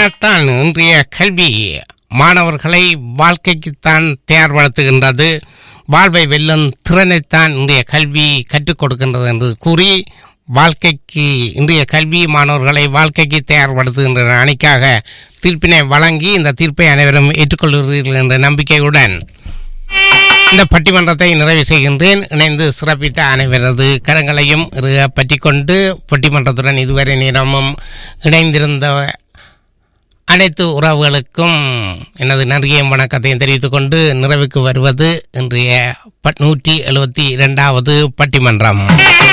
அதனால்தான் இன்றைய கல்வி மாணவர்களை வாழ்க்கைக்குத்தான் தயார்படுத்துகின்றது வாழ்வை வெல்லும் திறனைத்தான் இன்றைய கல்வி கற்றுக் கொடுக்கின்றது என்று கூறி வாழ்க்கைக்கு இன்றைய கல்வி மாணவர்களை வாழ்க்கைக்கு தயார்படுத்துகின்ற அணிக்காக தீர்ப்பினை வழங்கி இந்த தீர்ப்பை அனைவரும் ஏற்றுக்கொள்கிறீர்கள் என்ற நம்பிக்கையுடன் இந்த பட்டிமன்றத்தை நிறைவு செய்கின்றேன் இணைந்து சிறப்பித்த அனைவரது கரங்களையும் பற்றி கொண்டு பட்டிமன்றத்துடன் இதுவரை நேரமும் இணைந்திருந்த அனைத்து உறவுகளுக்கும் எனது நன்றியையும் வணக்கத்தையும் தெரிவித்துக் கொண்டு நிறைவுக்கு வருவது இன்றைய நூற்றி எழுபத்தி இரண்டாவது பட்டிமன்றம்